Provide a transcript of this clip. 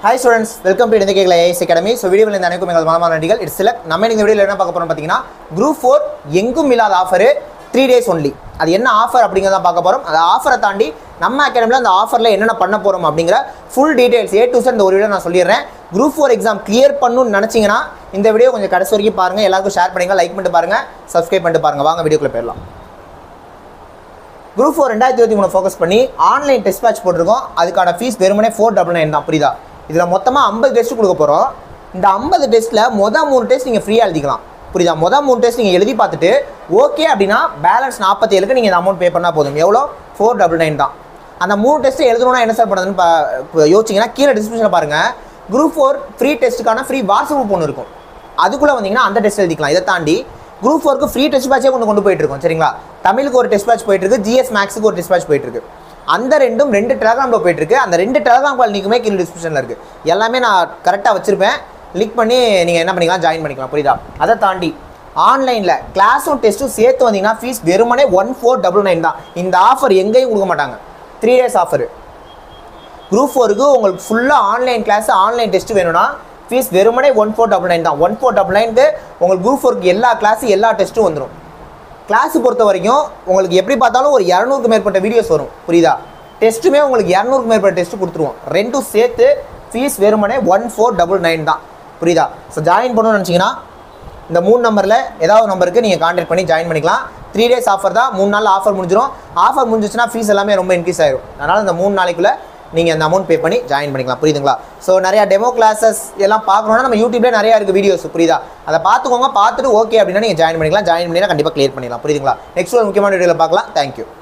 hi students welcome to இந்த கேக்கல IS academy so வீடியோவில் இந்த அனைக்கும் எங்கள் மனமான நடிகள் இட்ஸ் சில நம்ம இந்த வீடியோவில் என்ன பார்க்க போகிறோம் பார்த்தீங்கன்னா குரூப் ஃபோர் எங்கும் இல்லாத ஆஃபரு த்ரீ டேஸ் ஒன்லி அது என்ன ஆஃபர் அப்படிங்கிறத பார்க்க போகிறோம் அந்த ஆஃபரை தாண்டி நம்ம அகாடமியில் அந்த ஆஃபரில் என்னென்ன பண்ண போகிறோம் அப்படிங்கிற full details A to Z இந்த ஒரு வீடியோ நான் சொல்லிடுறேன் குரூப் ஃபோர் எக்ஸாம் கிளியர் பண்ணணும்னு நினச்சிங்கன்னா இந்த வீடியோ கொஞ்சம் கடைசி வரைக்கும் பாருங்கள் எல்லாருக்கும் ஷேர் பண்ணுங்க லைக் பண்ணிட்டு பாருங்கள் சப்ஸ்கிரைப் பண்ணிட்டு பாருங்கள் வாங்க வீடியோக்குள்ளே போயிடலாம் குரூப் ஃபோர் ரெண்டாயிரத்தி இருபத்தி மூணு ஃபோக்கஸ் பண்ணி ஆன்லைன் டெஸ்ட் பேட்ச் போட்டிருக்கோம் அதுக்கான ஃபீஸ் வெறுமனே ஃபோர் டபுள் நைன் தான் புரியுதா இதில் மொத்தமாக ஐம்பது டெஸ்ட் கொடுக்க போகிறோம் இந்த ஐம்பது டெஸ்ட்டில் மொதல் மூணு டெஸ்ட் நீங்கள் ஃப்ரீயாக எழுதிக்கலாம் புரியுதா மொதல் மூணு டெஸ்ட் நீங்கள் எழுதி பார்த்துட்டு ஓகே அப்படின்னா பேலன்ஸ் நாற்பத்தி ஏழுக்கு நீங்கள் இந்த அமௌண்ட் பே பண்ணால் போதும் எவ்வளோ ஃபோர் டபுள் நைன் தான் அந்த மூணு டெஸ்ட்டு எழுதணும்னா என்ன சார் பண்ணுறதுன்னு பா- யோசிச்சிங்கன்னா கீழே டிஸ்கிரிப்ஷனில் பாருங்கள் குரூப் ஃபோர் ஃப்ரீ டெஸ்ட்டுக்கான ஃப்ரீ வாட்ஸ்அப் குரூப் ஒன்று இருக்கும் அதுக்குள்ளே வந்தீங்கன்னா அந்த டெஸ்ட் எழுதிக்கலாம் இதை தாண்டி குரூப் ஃபோருக்கு ஃப்ரீ டெஸ்ட் பேட்சே கொண்டு கொண்டு போயிட்டு இருக்கோம் சரிங்களா தமிழுக்கு ஒரு டெஸ்ட் பேட்ச் போயிட்டு இருக்கு ஜிஎஸ் மேக்ஸுக்கு ஒரு டெஸ்ட் பேட்ச் போயிட்டு இருக்கு அந்த ரெண்டும் ரெண்டு டெலகிராமில் போயிட்டு இருக்கு அந்த ரெண்டு டெலகிராம் கால் லிங்க்குமே கீழே டிஸ்கிரிப்ஷனில் இருக்கு எல்லாமே நான் கரெக்டாக வச்சிருப்பேன் லிங்க் பண்ணி நீங்கள் என்ன பண்ணிக்கலாம் ஜாயின் பண்ணிக்கலாம் புரியுதா அதை தாண்டி ஆன்லைனில் கிளாஸும் டெஸ்ட்டும் சேர்த்து வந்தீங்கன்னா ஃபீஸ் வெறுமனே ஒன் ஃபோர் டபுள் நைன் தான் இந்த ஆஃபர் எங்கேயும் கொடுக்க மாட்டாங்க த்ரீ டேஸ் ஆஃபர் குரூப் ஃபோருக்கு உங்களுக்கு ஃபுல்லாக ஆன்லைன் கிளாஸ் ஆன்லைன் டெஸ்ட் வேணும்னா ஃபீஸ் வெறுமனே ஒன் ஃபோர் டபுள் நைன் தான் ஒன் ஃபோர் டபுள் நைனுக்கு உங்களுக்கு குரூப் ஃபோருக்கு எல்லா கிளாஸு எல்லா டெஸ்ட்டும் வந்துடும் கிளாஸ் பொறுத்த வரைக்கும் உங்களுக்கு எப்படி பார்த்தாலும் ஒரு இரநூறுக்கு மேற்பட்ட வீடியோஸ் வரும் புரியுதா டெஸ்ட்டுமே உங்களுக்கு இரநூறுக்கு மேற்பட்ட டெஸ்ட் கொடுத்துருவோம் ரெண்டும் சேர்த்து ஃபீஸ் வெறுமனே ஒன் ஃபோர் டபுள் நைன் தான் புரியுதா ஸோ ஜாயின் பண்ணணும்னு நினச்சிங்கன்னா இந்த மூணு நம்பரில் ஏதாவது நம்பருக்கு நீங்கள் கான்டாக்ட் பண்ணி ஜாயின் பண்ணிக்கலாம் த்ரீ டேஸ் ஆஃபர் தான் மூணு நாள் ஆஃபர் முடிஞ்சிடும் ஆஃபர் முடிஞ்சிச்சுன்னா ஃபீஸ் எல்லாமே ரொம்ப இன்க்ரீஸ் ஆயிடும் அதனால் இந்த மூணு நாளைக்குள்ளே நீங்கள் அந்த அமௌண்ட் பே பண்ணி ஜாயின் பண்ணிக்கலாம் புரியுதுங்களா ஸோ நிறையா டெமோ கிளாஸஸ் எல்லாம் பார்க்கணுன்னா நம்ம யூடியூப்லேயே நிறையா இருக்குது வீடியோஸ் புரியுதா அதை பார்த்துக்கோங்க பார்த்துட்டு ஓகே அப்படின்னா நீங்கள் ஜாயின் பண்ணிக்கலாம் ஜாயின் பண்ணினா கண்டிப்பாக க்ளியர் பண்ணிடலாம் புரியுதுங்களா நெக்ஸ்ட் ஒரு முக்கியமான வீடியோவில் பார்க்கலாம் தேங்க்யூ